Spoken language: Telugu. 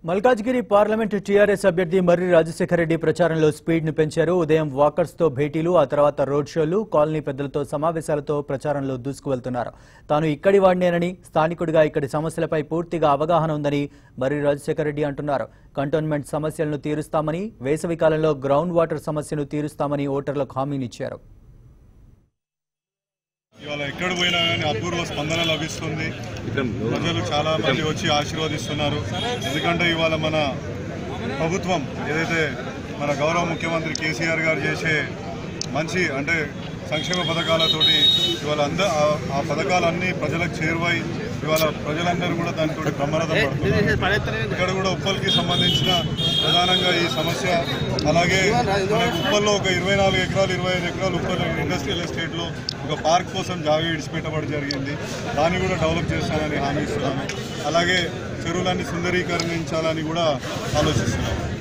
మల్కాజ్గిరి పార్లమెంటు టీఆర్ఎస్ అభ్యర్థి మర్రి రాజశేఖర రెడ్డి ప్రచారంలో స్పీడ్ ను పెంచారు ఉదయం వాకర్స్ తో భేటీలు ఆ తర్వాత రోడ్ షోలు కాలనీ పెద్దలతో సమావేశాలతో ప్రచారంలో దూసుకువెళ్తున్నారు తాను ఇక్కడి వాడినేనని స్థానికుడిగా ఇక్కడి సమస్యలపై పూర్తిగా అవగాహన ఉందని మర్రి రాజశేఖర రెడ్డి అంటున్నారు కంటోన్మెంట్ సమస్యలను తీరుస్తామని వేసవి కాలంలో గ్రౌండ్ వాటర్ సమస్యను తీరుస్తామని ఓటర్లకు హామీనిచ్చారు ఇవాళ ఎక్కడ పోయినా కానీ అపూర్వ స్పందన లభిస్తుంది ప్రజలు చాలా మంది వచ్చి ఆశీర్వదిస్తున్నారు ఎందుకంటే ఇవాళ మన ప్రభుత్వం ఏదైతే మన గౌరవ ముఖ్యమంత్రి కేసీఆర్ గారు చేసే మంచి అంటే సంక్షేమ పథకాలతోటి ఇవాళ అంద ఆ- ఆ పథకాలన్నీ ప్రజలకు చేరువై ఇవాళ ప్రజలందరూ కూడా దానితో బ్రహ్మరథం పడుతున్నారు ఇక్కడ కూడా ఉప్పల్కి సంబంధించిన ప్రధానంగా ఈ సమస్య అలాగే మనకు ఉప్పల్లో ఒక ఇరవై నాలుగు ఎకరాలు ఇరవై ఐదు ఎకరాలు ఉప్పల్ ఇండస్ట్రియల్ ఎస్టేట్లో ఒక పార్క్ కోసం జాగా విడిచిపెట్టబడి జరిగింది దాన్ని కూడా డెవలప్ చేస్తానని హామీ ఇస్తున్నాను అలాగే చెరువులన్నీ సుందరీకరించాలని కూడా ఆలోచిస్తున్నాను